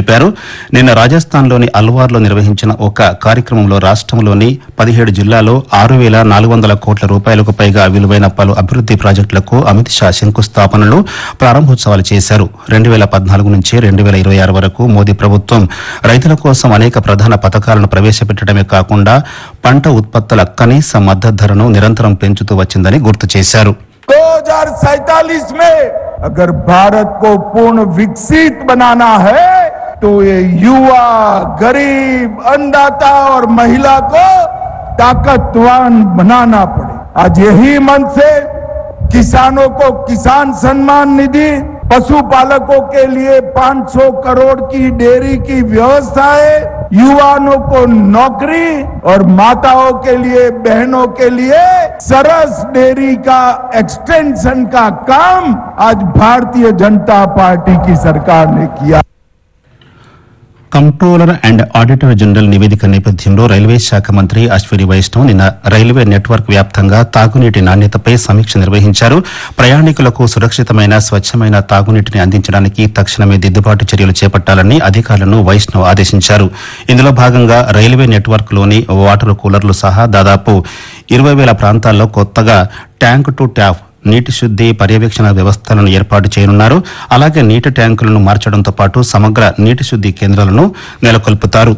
తెలిపారు నిన్న రాజస్థాన్లోని అల్వార్లో నిర్వహించిన ఒక కార్యక్రమంలో రాష్ట్రంలోని పదిహేడు జిల్లాలో ఆరు వేల నాలుగు వందల కోట్ల రూపాయలకు పైగా విలువైన పలు అభివృద్ది ప్రాజెక్టులకు అమిత్ షా శంకుస్థాపనలు ప్రారంభోత్సవాలు చేశారు రెండు వేల పద్నాలుగు నుంచి రెండు వేల ఇరవై ఆరు వరకు మోదీ ప్రభుత్వం రైతుల కోసం అనేక ప్రధాన పథకాలను ప్రవేశపెట్టడమే కాకుండా పంట ఉత్పత్తుల కనీస మద్దతు ధరను నిరంతరం పెంచుతూ వచ్చిందని గుర్తు చేశారు 2047 में अगर भारत को पूर्ण विकसित बनाना है तो ये युवा गरीब अन्नदाता और महिला को ताकतवान बनाना पड़े आज यही मन से किसानों को किसान सम्मान निधि पशुपालकों के लिए 500 करोड़ की डेयरी की व्यवस्था है युवाओं को नौकरी और माताओं के लिए बहनों के लिए सरस डेयरी का एक्सटेंशन का काम आज भारतीय जनता पार्टी की सरकार ने किया కంట్రోలర్ అండ్ ఆడిటర్ జనరల్ నివేదిక నేపథ్యంలో రైల్వే శాఖ మంత్రి అశ్విని వైష్ణవ్ నిన్న రైల్వే నెట్వర్క్ వ్యాప్తంగా తాగునీటి నాణ్యతపై సమీక్ష నిర్వహించారు ప్రయాణికులకు సురక్షితమైన స్వచ్ఛమైన తాగునీటిని అందించడానికి తక్షణమే దిద్దుబాటు చర్యలు చేపట్టాలని అధికారులను వైష్ణవ్ ఆదేశించారు ఇందులో భాగంగా రైల్వే నెట్వర్క్ లోని వాటర్ కూలర్లు సహా దాదాపు ఇరవై వేల ప్రాంతాల్లో కొత్తగా ట్యాంక్ టు ట్యాప్ నీటి శుద్ది పర్యవేక్షణ వ్యవస్థలను ఏర్పాటు చేయనున్నారు అలాగే నీటి ట్యాంకులను మార్చడంతో పాటు సమగ్ర నీటి శుద్ది కేంద్రాలను నెలకొల్పుతారు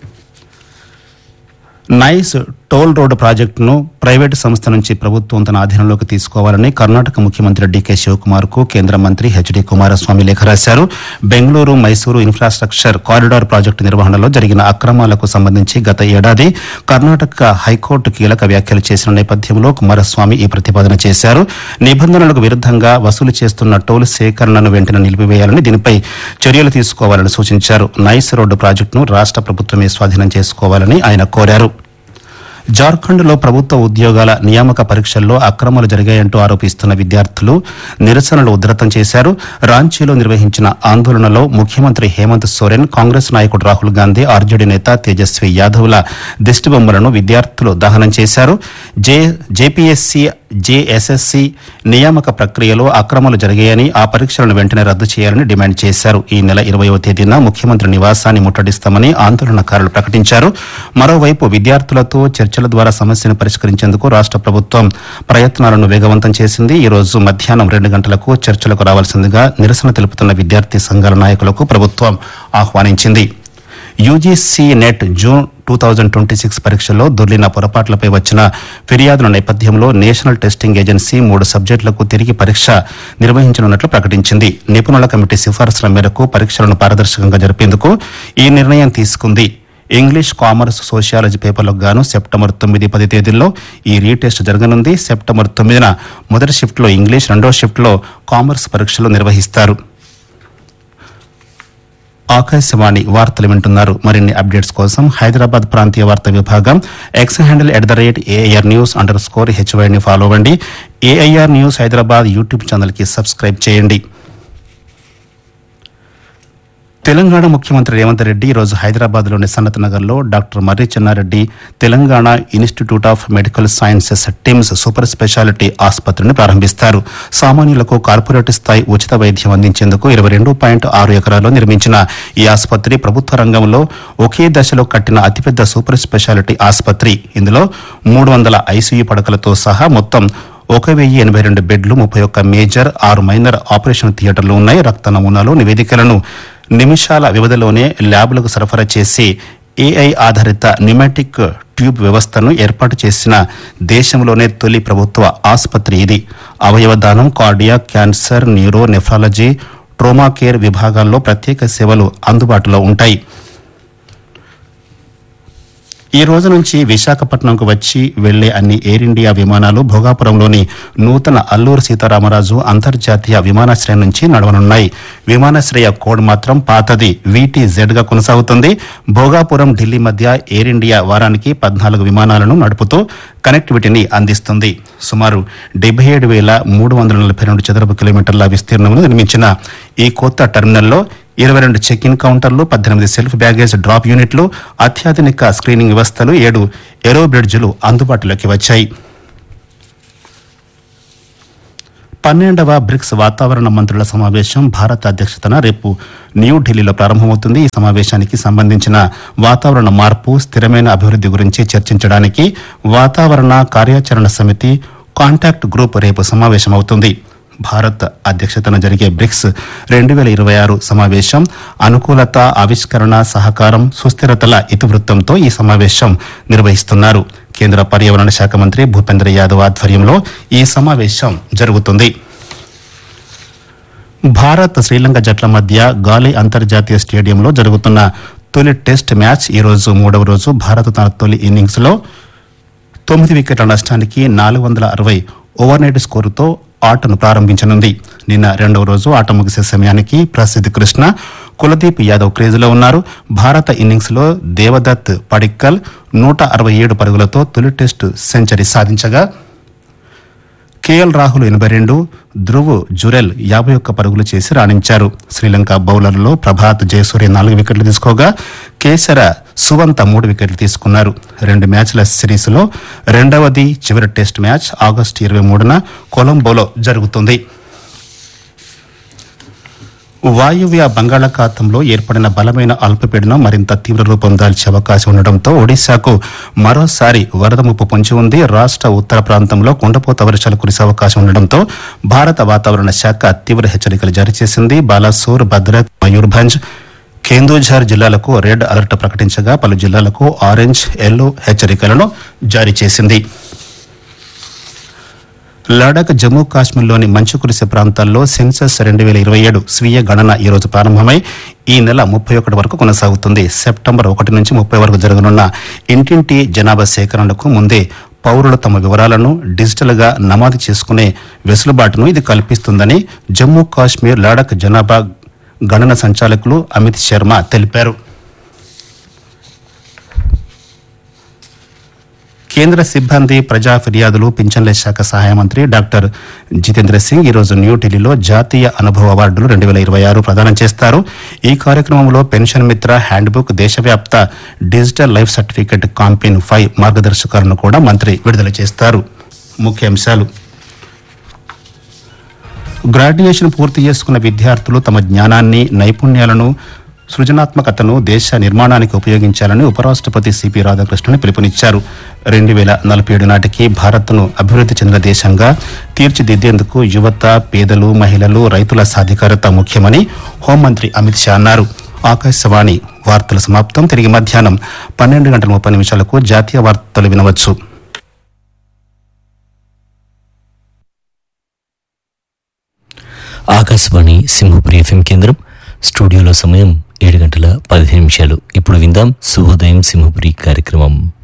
నైస్ టోల్ రోడ్డు ప్రాజెక్టును ప్రైవేటు సంస్థ నుంచి ప్రభుత్వం తన ఆధీనంలోకి తీసుకోవాలని కర్ణాటక ముఖ్యమంత్రి డీకే శివకుమార్ కు కేంద్ర మంత్రి హెచ్డి కుమారస్వామి లేఖ రాశారు Bengaluru Mysuru infrastructure corridor project నిర్వహణలో జరిగిన అక్రమాలకు సంబంధించి గత ఏడాది కర్ణాటక హైకోర్టు కీలక వ్యాఖ్యలు చేసిన నేపథ్యంలో కుమారస్వామి ఈ ప్రతిపాదన చేశారు నిబంధనలకు విరుద్దంగా వసూలు చేస్తున్న టోల్ సేకరణను వెంటనే నిలిపివేయాలని దీనిపై చర్యలు తీసుకోవాలని సూచించారు నైస్ రోడ్డు ప్రాజెక్టును రాష్ట ప్రభుత్వమే స్వాధీనం చేసుకోవాలని ఆయన కోరారు జార్ఖండ్లో ప్రభుత్వ ఉద్యోగాల నియామక పరీక్షల్లో అక్రమాలు జరిగాయంటూ ఆరోపిస్తున్న విద్యార్థులు నిరసనలు ఉధృతం చేశారు రాంచీలో నిర్వహించిన ఆందోళనలో ముఖ్యమంత్రి హేమంత్ సోరెన్ కాంగ్రెస్ నాయకుడు రాహుల్ గాంధీ ఆర్జేడీ నేత తేజస్వి యాదవ్ల దిష్టిబొమ్మలను విద్యార్థులు దహనం చేశారు జే జేపీఎస్సీ జేఎస్ఎస్సీ నియామక ప్రక్రియలో అక్రమాలు జరిగాయని ఆ పరీక్షలను వెంటనే రద్దు చేయాలని డిమాండ్ చేశారు ఈ నెల ఇరవయవ తేదీన ముఖ్యమంత్రి నివాసాన్ని ముట్టడిస్తామని ఆందోళనకారులు ప్రకటించారు మరోవైపు విద్యార్థులతో చర్చల ద్వారా సమస్యను పరిష్కరించేందుకు రాష్ట ప్రభుత్వం ప్రయత్నాలను వేగవంతం చేసింది ఈ రోజు మధ్యాహ్నం రెండు గంటలకు చర్చలకు రావాల్సిందిగా నిరసన తెలుపుతున్న విద్యార్థి సంఘాల నాయకులకు ప్రభుత్వం ఆహ్వానించింది UGC NET June two thousand twenty six పరీక్షల్లో దొర్లిన పొరపాట్లపై వచ్చిన ఫిర్యాదుల నేపథ్యంలో నేషనల్ టెస్టింగ్ ఏజెన్సీ మూడు సబ్జెక్టులకు తిరిగి పరీక్ష నిర్వహించనున్నట్లు ప్రకటించింది నిపుణుల కమిటీ సిఫారసుల మేరకు పరీక్షలను పారదర్శకంగా జరిపేందుకు ఈ నిర్ణయం తీసుకుంది ఇంగ్లీష్ కామర్స్ సోషియాలజీ పేపర్లకు గాను సెప్టెంబర్ తొమ్మిది పది తేదీల్లో ఈ రీటెస్ట్ జరగనుంది సెప్టెంబర్ తొమ్మిదిన మొదటి షిఫ్ట్లో ఇంగ్లీష్ రెండో షిఫ్ట్లో కామర్స్ పరీక్షలు నిర్వహిస్తారు ఆకాశవాణి వార్తలు వింటున్నారు మరిన్ని అప్డేట్స్ కోసం హైదరాబాద్ ప్రాంతీయ వార్తా విభాగం X handle at the rate AIR news underscore స్కోర్ హెచ్వైని ఫాలో అవ్వండి AIR news Hyderabad YouTube channel కి సబ్స్క్రైబ్ చేయండి తెలంగాణ ముఖ్యమంత్రి రేవంత్ రెడ్డి ఈరోజు హైదరాబాద్లోని సన్నత్ నగర్లో doctor Marri Chennareddy Telangana institute of medical sciences TIMS super speciality ఆసుపత్రిని ప్రారంభిస్తారు సామాన్యులకు కార్పొరేట్ స్థాయి ఉచిత వైద్యం అందించేందుకు ఇరవై రెండు పాయింట్ ఆరు ఎకరాల్లో నిర్మించిన ఈ ఆసుపత్రి ప్రభుత్వ రంగంలో ఒకే దశలో కట్టిన అతిపెద్ద సూపర్ స్పెషాలిటీ ఆసుపత్రి ఇందులో మూడు వందల ఐసీయూ పడకలతో సహా మొత్తం ఒక వెయ్యి ఎనభై రెండు బెడ్లు ముప్పై ఒక్క మేజర్ ఆరు మైనర్ ఆపరేషన్ థియేటర్లు ఉన్నాయి రక్త నమూనాలు నివేదికలను నిమిషాల వ్యవధిలోనే ల్యాబ్లకు సరఫరా చేసి ఏఐ ఆధారిత న్యూమాటిక్ ట్యూబ్ వ్యవస్థను ఏర్పాటు చేసిన దేశంలోనే తొలి ప్రభుత్వ ఆసుపత్రి ఇది అవయవ దానం cardiac cancer neuro nephrology trauma care విభాగాల్లో ప్రత్యేక సేవలు అందుబాటులో ఉంటాయి ఈ రోజు నుంచి విశాఖపట్నంకు వచ్చి వెళ్లే అన్ని ఎయిర్ ఇండియా విమానాలు భోగాపురంలోని నూతన అల్లూరు సీతారామరాజు అంతర్జాతీయ విమానాశ్రయం నుంచి నడవనున్నాయి విమానాశ్రయ కోడ్ మాత్రం పాతది వీటీజెడ్ గా కొనసాగుతుంది భోగాపురం ఢిల్లీ మధ్య ఎయిర్ ఇండియా వారానికి పద్నాలుగు విమానాలను నడుపుతూ కనెక్టివిటీని అందిస్తుంది సుమారు డెబ్బై ఏడు వేల మూడు వందల నలభై రెండు చదరపు కిలోమీటర్ల విస్తీర్ణంలో నిర్మించిన ఈ కొత్త టెర్మినల్లో ఇరవై రెండు చెక్ ఇన్ కౌంటర్లు పద్దెనిమిది సెల్ఫ్ బ్యాగేజ్ డ్రాప్ యూనిట్లు అత్యాధునిక స్క్రీనింగ్ వ్యవస్థలు ఏడు ఏరో బ్రిడ్జ్లు అందుబాటులోకి వచ్చాయి పన్నెండవ బ్రిక్స్ వాతావరణ మంత్రుల సమావేశం భారత అధ్యక్షతన రేపు న్యూఢిల్లీలో ప్రారంభమవుతుంది ఈ సమావేశానికి సంబంధించిన వాతావరణ మార్పు స్థిరమైన అభివృద్ధి గురించి చర్చించడానికి వాతావరణ కార్యాచరణ సమితి కాంటాక్ట్ గ్రూప్ రేపు సమావేశమవుతుంది భారత్ అధ్యక్షతన జరిగే బ్రిక్స్ రెండు వేల ఇరవై ఆరు సమావేశం అనుకూలత ఆవిష్కరణ సహకారం సుస్థిరతల ఇతివృత్తంతో ఈ సమావేశం నిర్వహిస్తున్నారు కేంద్ర పర్యావరణ శాఖ మంత్రి భూపేంద్ర యాదవ్ ఆధ్వర్యంలో ఈ సమావేశం జరుగుతుంది భారత్ శ్రీలంక జట్ల మధ్య గాలి అంతర్జాతీయ స్టేడియంలో జరుగుతున్న తొలి టెస్ట్ మ్యాచ్ ఈ రోజు మూడవ రోజు భారత్ తన తొలి ఇన్నింగ్స్ లో తొమ్మిది వికెట్ల నష్టానికి నాలుగు వందల అరవై ఓవర్ నైట్ స్కోరుతో ఆటను ప్రారంభించనుంది నిన్న రెండవ రోజు ఆట ముగిసే సమయానికి ప్రసిద్ధ్ కృష్ణ కులదీప్ యాదవ్ క్రేజీలో ఉన్నారు భారత ఇన్నింగ్స్ లో దేవదత్ పడిక్కల్ నూట అరవై ఏడు పరుగులతో తొలి టెస్టు సెంచరీ సాధించగా కేఎల్ రాహుల్ ఎనభై రెండు ధ్రువ్ జురెల్ యాభై ఒక్క పరుగులు చేసి రాణించారు శ్రీలంక బౌలర్లలో ప్రభాత్ జయసూర్య నాలుగు వికెట్లు తీసుకోగా కేసర సువంత మూడు వికెట్లు తీసుకున్నారు రెండు మ్యాచ్ల సిరీస్లో రెండవది చివరి టెస్ట్ మ్యాచ్ ఆగస్టు ఇరవై మూడున కొలంబోలో జరుగుతుంది వాయువ్య బంగాళాఖాతంలో ఏర్పడిన బలమైన అల్పపీడనం మరింత తీవ్ర రూపం దాల్చే అవకాశం ఉండడంతో ఒడిశాకు మరోసారి వరద ముప్పు పొంచి ఉంది రాష్ట్ర ఉత్తర ప్రాంతంలో కుండపోత వర్షాలు కురిసే అవకాశం ఉండడంతో భారత వాతావరణ శాఖ తీవ్ర హెచ్చరికలు జారీ చేసింది బాలాసోర్ భద్రక్ మయూర్భంజ్ కేందూఝర్ జిల్లాలకు రెడ్ అలర్ట్ ప్రకటించగా పలు జిల్లాలకు ఆరెంజ్ ఎల్లో హెచ్చరికలను జారీ చేసింది లడాక్ జమ్మూ కాశ్మీర్లోని మంచు కురిసే ప్రాంతాల్లో సెన్సస్ రెండు వేల ఇరవై ఏడు స్వీయ గణన ఈ రోజు ప్రారంభమై ఈ నెల ముప్పై ఒకటి వరకు కొనసాగుతుంది సెప్టెంబర్ ఒకటి నుంచి ముప్పై వరకు జరగనున్న ఇంటింటి జనాభా సేకరణకు ముందే పౌరులు తమ వివరాలను డిజిటల్ గా నమోదు చేసుకునే వెసులుబాటును ఇది కల్పిస్తుందని జమ్మూ కాశ్మీర్ లడాక్ జనాభా గణన సంచాలకులు అమిత్ శర్మ తెలిపారు కేంద్ర సిబ్బంది ప్రజా ఫిర్యాదులు పింఛన్ల శాఖ సహాయ మంత్రి డాక్టర్ జితేంద్ర సింగ్ ఈరోజు న్యూఢిల్లీలో జాతీయ అనుభవ అవార్డులు రెండు వేల ఇరవై ఆరు ప్రదానం చేస్తారు ఈ కార్యక్రమంలో పెన్షన్ మిత్ర హ్యాండ్బుక్ దేశవ్యాప్త digital life certificate campaign five మార్గదర్శకాలను కూడా మంత్రి విడుదల చేస్తారు ముఖ్యాంశాలు గ్రాడ్యుయేషన్ పూర్తి చేసుకున్న విద్యార్థులు తమ జ్ఞానాన్ని నైపుణ్యాలను సృజనాత్మకతను దేశ నిర్మాణానికి ఉపయోగించాలని ఉపరాష్ట్రపతి సిపి రాధాకృష్ణన్ పిలుపునిచ్చారు రెండు వేల నలభై ఏడు నాటికి భారత్ను అభివృద్ధి చెందిన దేశంగా తీర్చిదిద్దేందుకు యువత పేదలు మహిళలు రైతుల సాధికారత ముఖ్యమని హోంమంత్రి అమిత్ షా అన్నారు ఆకాశవాణి వార్తల సమాప్తం తిరిగి మధ్యాహ్నం పన్నెండు గంటల ముప్పై నిమిషాలకు జాతీయ వార్తలు వినవచ్చు ఆకాశవాణి సింహపురి ఎఫ్ఎం కేంద్రం స్టూడియోలో సమయం ఏడు గంటల పదిహేను నిమిషాలు ఇప్పుడు విందాం శుభోదయం సింహపురి కార్యక్రమం